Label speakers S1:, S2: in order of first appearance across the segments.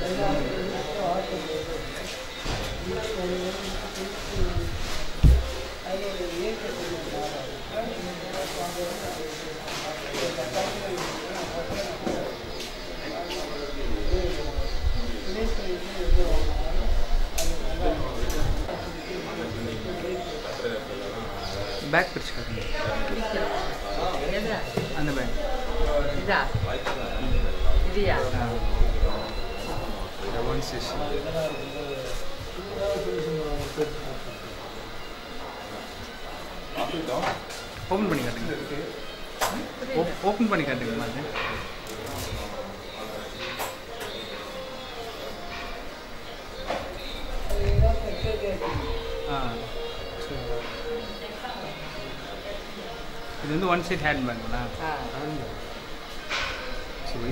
S1: Back பிடிச்சு காட்டுங்க அந்த பேக்
S2: இதா இதுயா
S1: டெமான்ஸ்ட்ரேஷன் ஓப்பன் பண்ணி காட்டுங்க ஓப்பன் பண்ணி காட்டுங்க மாதிரி ஆ சரி. இது வந்து ஒன் சைட் ஹேண்ட் பேக்குங்களா
S2: ஆ
S1: சரி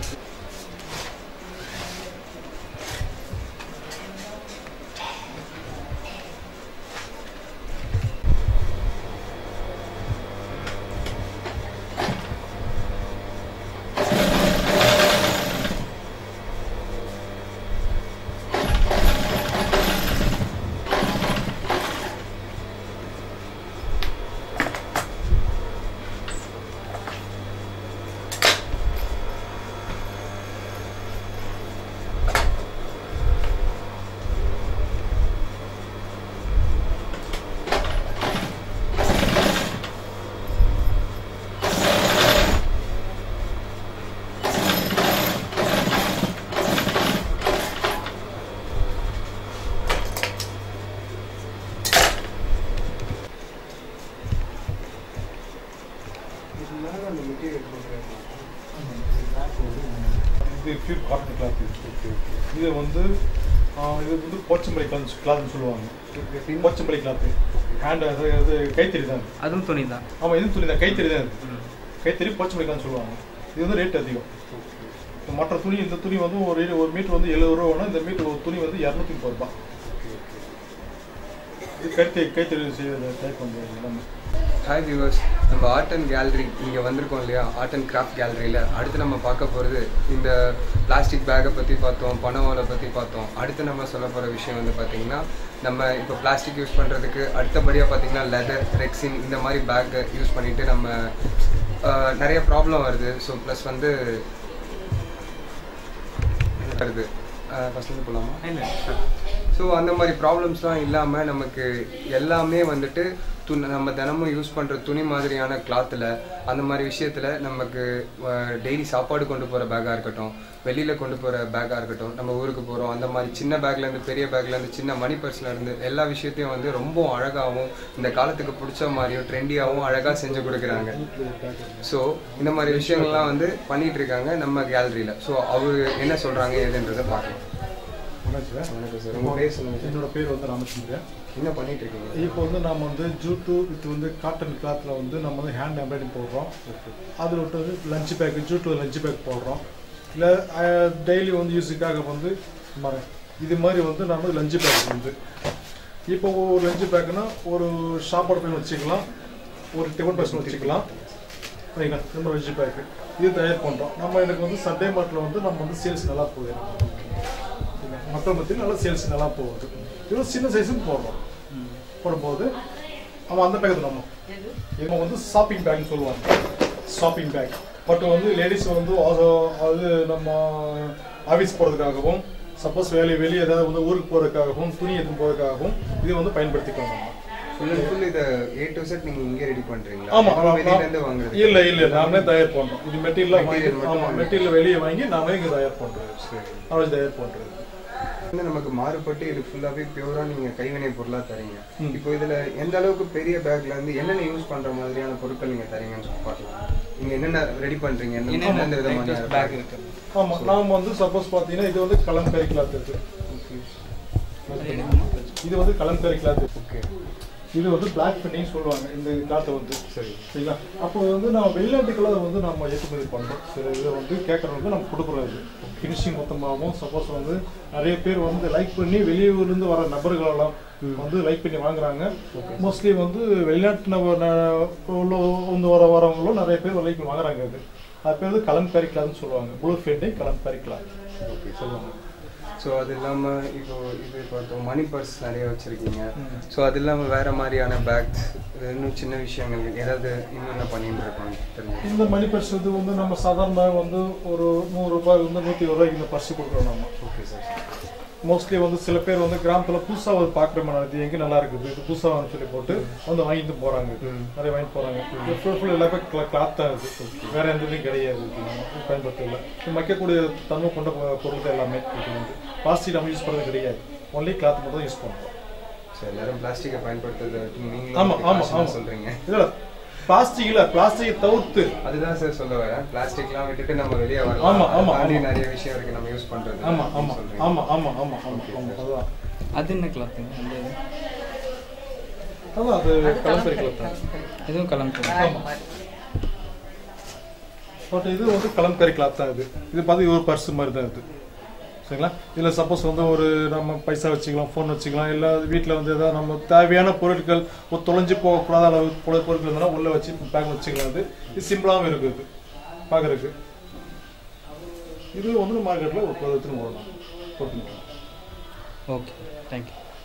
S3: இது பியூர் காட்டன் கிளாத் இது இது வந்து ஆ, இது வந்து போச்சம்பளி கிளாத் கிளாத்னு சொல்லுவாங்க போச்சம்பளி கிளாத் ஹேண்ட் அது அது கைத்தறி தான்
S1: அதுவும் துணி தான்
S3: ஆமாம் இது துணி தான் கைத்தறி தான் இது கைத்தறி போச்சம்பளி கிளாத்னு சொல்லுவாங்க இது வந்து ரேட் அதிகம் இப்ப மற்ற துணி இந்த துணி வந்து ஒரு ஒரு மீட்டர் வந்து எழுபது ரூபானா இந்த மீட்டர் ஒரு துணி வந்து இரநூத்தி முப்பது ரூபாய் இது கைத்தறி கைத்தறி செய்யறது டைப் வந்து எல்லாமே
S4: ஹாய் வியூவர்ஸ் நம்ம ஆர்ட் அண்ட் கேலரி இங்கே வந்திருக்கோம் இல்லையா ஆர்ட் அண்ட் கிராஃப்ட் கேலரியில் அடுத்து நம்ம பார்க்க போகிறது இந்த பிளாஸ்டிக் பேக்கை பற்றி பார்த்தோம் பனை ஓலை பற்றி பார்த்தோம் அடுத்து நம்ம சொல்ல போகிற விஷயம் வந்து பார்த்திங்கன்னா நம்ம இப்போ பிளாஸ்டிக் யூஸ் பண்ணுறதுக்கு அடுத்தபடியாக பார்த்தீங்கன்னா லெதர் ரெக்ஸின் இந்த மாதிரி பேக்கை யூஸ் பண்ணிவிட்டு நம்ம ஆஹ், நிறைய ப்ராப்ளம் வருது ஸோ ப்ளஸ் வந்து வருது ஃபஸ்ட் வந்து போகலாமா
S1: இல்லை
S4: ஸோ அந்த மாதிரி ப்ராப்ளம்ஸ்லாம் இல்லாமல் நமக்கு எல்லாமே வந்துட்டு துணி நம்ம தினமும் யூஸ் பண்ணுற துணி மாதிரியான கிளாத்தில் அந்த மாதிரி விஷயத்தில் நமக்கு டெய்லி சாப்பாடு கொண்டு போகிற பேக்காக இருக்கட்டும் வெளியில் கொண்டு போகிற பேக்காக இருக்கட்டும் நம்ம ஊருக்கு போகிறோம் அந்த மாதிரி சின்ன பேக்லேருந்து பெரிய பேக்லேருந்து சின்ன மணி பர்ஸ்லேருந்து எல்லா விஷயத்தையும் வந்து ரொம்ப அழகாகவும் இந்த காலத்துக்கு பிடிச்ச மாதிரியும் ட்ரெண்டியாகவும் அழகாக செஞ்சு கொடுக்குறாங்க ஸோ இந்த மாதிரி விஷயங்கள்லாம் வந்து பண்ணிட்டு இருக்காங்க நம்ம கேலரியில் ஸோ அவர் என்ன சொல்கிறாங்க ஏதுன்றதை பார்க்கலாம்
S3: வணக்கம் சார்
S4: வணக்கம் சார் உங்கள் பேர் சொல்லுங்கள்
S3: என்னோட பேர் வந்து ராமச்சந்திரன்
S4: என்ன பண்ணிட்டு இருக்கீங்க
S3: இப்போ வந்து நம்ம வந்து ஜூட்டு வித் வந்து காட்டன் கிளாத்தில் வந்து நம்ம வந்து ஹேண்ட் எம்ப்ராய்டிங் போடுறோம் அதில் விட்டு வந்து lunch bag jute lunch bag போடுறோம் இல்லை டெய்லி வந்து யூஸுக்காக வந்து ம- இது மாதிரி வந்து நம்ம லஞ்ச் பேக் வந்து இப்போ ஒரு லஞ்ச் பேக்குனா ஒரு சாப்பாடு பையன் வச்சுக்கலாம் ஒரு டிஃபன் பாக்ஸ் வச்சுக்கலாம் சரிங்களா இந்த லஞ்ச் பேக்கு இது தயார் பண்ணுறோம் நம்ம எனக்கு வந்து சண்டே மார்ட்டில் வந்து நம்ம வந்து சேல்ஸ் நல்லா போகுது சரிங்களா? மக்கள் மத்தியில் நல்லா சேல்ஸ் நல்லா போகுது இது சின்ன சைஸும் போடுறோம் போடும்போது அவன் அந்த பேக் நம்ம இவங்க வந்து ஷாப்பிங் பேக்னு சொல்லுவாங்க ஷாப்பிங் பேக் பட் வந்து லேடிஸ் வந்து அது- அது நம்ம ஆஃபீஸ் போகிறதுக்காகவும் சப்போஸ் வேலை வெளியே ஏதாவது வந்து ஊருக்கு போகிறதுக்காகவும் துணி எடுத்து போகிறதுக்காகவும் இதை வந்து பயன்படுத்திக்கலாம் நம்ம
S4: ஃபுல் அண்ட் ஃபுல் இதை ஏ டு செட் நீங்க இங்கே ரெடி பண்றீங்களா
S3: ஆமா
S4: எப்பவும்
S3: ஆமா.
S4: வெளியில இருந்து வாங்குறது
S3: இல்ல இல்ல நாமளே தயார் பண்றோம் இது மெட்டீரியல் வாங்கி
S4: Material மட்டும்
S3: ஆமா
S4: வாங்கி.
S3: மெட்டீரியல் வெளியே வாங்கி நாமளே இங்க தயார் பண்றோம்
S4: சரி
S3: நாமளே தயார் பண்றது
S4: வந்து நமக்கு மாறுபட்டு இது ஃபுல்லாவே பியூரா நீங்க கைவினை பொருளா தரீங்க
S3: ம்.
S4: இப்போ இதுல எந்த அளவுக்கு பெரிய பேக்ல இருந்து என்னென்ன யூஸ் பண்ற மாதிரியான பொருட்கள் நீங்க தரீங்கன்னு சொல்லி பார்க்கலாம் நீங்க என்னென்ன ரெடி பண்றீங்க என்ன
S1: என்னென்ன
S4: எந்த விதமான
S1: பேக் இருக்கு
S3: ஆமா நாம வந்து சப்போஸ் பாத்தீங்கன்னா இது வந்து கலம்கரி கிளாத் இருக்கு இது வந்து கலம்கரி கிளாத்
S4: ஓகே
S3: இது வந்து பிளாக் பின்னிங் சொல்லுவாங்க இந்த கிளாத்தை வந்து
S4: சரி
S3: சரிங்களா அப்போ வந்து நம்ம வெளிநாட்டுக்குள்ள வந்து நம்ம ஏற்றுமதி பண்ணுறோம் சரி இதை வந்து கேட்குறவங்க நம்ம கொடுக்குறது ஃபினிஷிங் மொத்தமாகவும் சப்போஸ் வந்து நிறைய பேர் வந்து லைக் பண்ணி வெளியூர்லேருந்து வர நபர்களெல்லாம் வந்து லைக் பண்ணி வாங்குறாங்க மோஸ்ட்லி வந்து வெளிநாட்டு நப- ந- உள்ள வந்து வர வரவங்களும் நிறைய பேர் லைக் பண்ணி வாங்குறாங்க இது அது பேர் வந்து கலம்காரி கிளாத்னு சொல்லுவாங்க ப்ளூ ஃபேண்டை கலம்காரி கிளாத்
S4: ஓகே
S3: சொல்லுவாங்க
S4: ஸோ அது இல்லாமல் இப்போ இது பார்த்தோம் மணி பர்ஸ் நிறைய வச்சுருக்கீங்க
S3: ம்.
S4: ஸோ அது இல்லாமல் வேறு மாதிரியான பேக்ஸ் இன்னும் சின்ன விஷயங்கள் ஏதாவது இன்னும் என்ன பண்ணிட்டு இருக்கோம் தெரிஞ்சு
S3: இந்த மணி பர்ஸ் இது வந்து நம்ம சாதாரணமாக வந்து ஒரு நூறு ரூபாய் வந்து நூற்றி இருபது ரூபாய்க்கு இந்த பர்ஸ் கொடுக்குறோம் நம்ம
S4: ஓகே சார்
S3: மோஸ்ட்லி வந்து சில பேர் வந்து கிராமத்தில் புதுசாக ஒரு பார்க்குற மாதிரி இது எங்கே நல்லா இருக்குது இது புதுசாக சொல்லி போட்டு வந்து வாங்கிட்டு போகிறாங்க நிறைய வாங்கிட்டு போகிறாங்க ஃபுல் ஃபுல் எல்லாமே கிளாத் தான் இருக்குது வேற எந்த இதுவும் கிடையாது இது நம்ம பயன்படுத்தல இது மக்கக்கூடிய தன்மை கொண்ட பொ- பொருள் தான் எல்லாமே இது வந்து பிளாஸ்டிக் நம்ம யூஸ் பண்ணுறது கிடையாது ஒன்லி கிளாத் மட்டும் தான் யூஸ் பண்ணுறோம்
S4: ஸோ எல்லாரும் பிளாஸ்டிக்கை பயன்படுத்துறது
S3: ஆமா, ஆமா,
S4: நீங்களும்
S3: ஆமா.
S4: சொல்கிறீங்க
S3: இல்லை பிளாஸ்டிக் இல்லை பிளாஸ்டிக்கை தவிர்த்து
S4: அதுதான் சார் சொல்ல வரேன் பிளாஸ்டிக்லாம் விட்டுட்டு நம்ம வெளியே
S3: ஆமா,
S4: வரலாம்
S3: ஆமா,
S4: அதை தாண்டி
S3: ஆமா.
S4: நிறைய விஷயம் இருக்கு நம்ம யூஸ் பண்றது
S3: ஆமாம்
S4: அப்படின்னு
S3: ஆமாம்
S4: சொல்றீங்க.
S3: ஆமாம் ஆமாம் ஆமாம் ஆமாம் ஆமாம் அதுதான்
S1: அது என்ன கிளாத்துங்க அந்த இது
S3: அதான் அது
S2: அது
S3: கலம்பரி
S2: கலம்பரி,
S3: கிளாத் தான்
S2: கலம்பரி.
S1: இதுவும் கலந்து
S2: ராய் மாதிரி.
S3: பட் இது வந்து கலம்கரி கிளாத் தான் இது இது பார்த்து ஒரு பர்ஸ் மாதிரி தான் இது சரிங்களா இதில் சப்போஸ் வந்து ஒரு நம்ம பைசா வச்சுக்கலாம் ஃபோன் வச்சுக்கலாம் இல்லை வீட்டில் வந்து ஏதாவது நம்ம தேவையான பொருட்கள் ஒரு தொலைஞ்சு போகக்கூடாத அளவு பொருள் பொருட்கள் இருந்தால் உள்ளே வச்சு பேக் வச்சுக்கலாம் இது இது சிம்பிளாகவும் இருக்குது இது பார்க்குறதுக்கு இது வந்து மார்க்கெட்டில் ஒரு பதத்துன்னு ஓடலாம் போட்டுக்கலாம்
S1: ஓகே தேங்க்யூ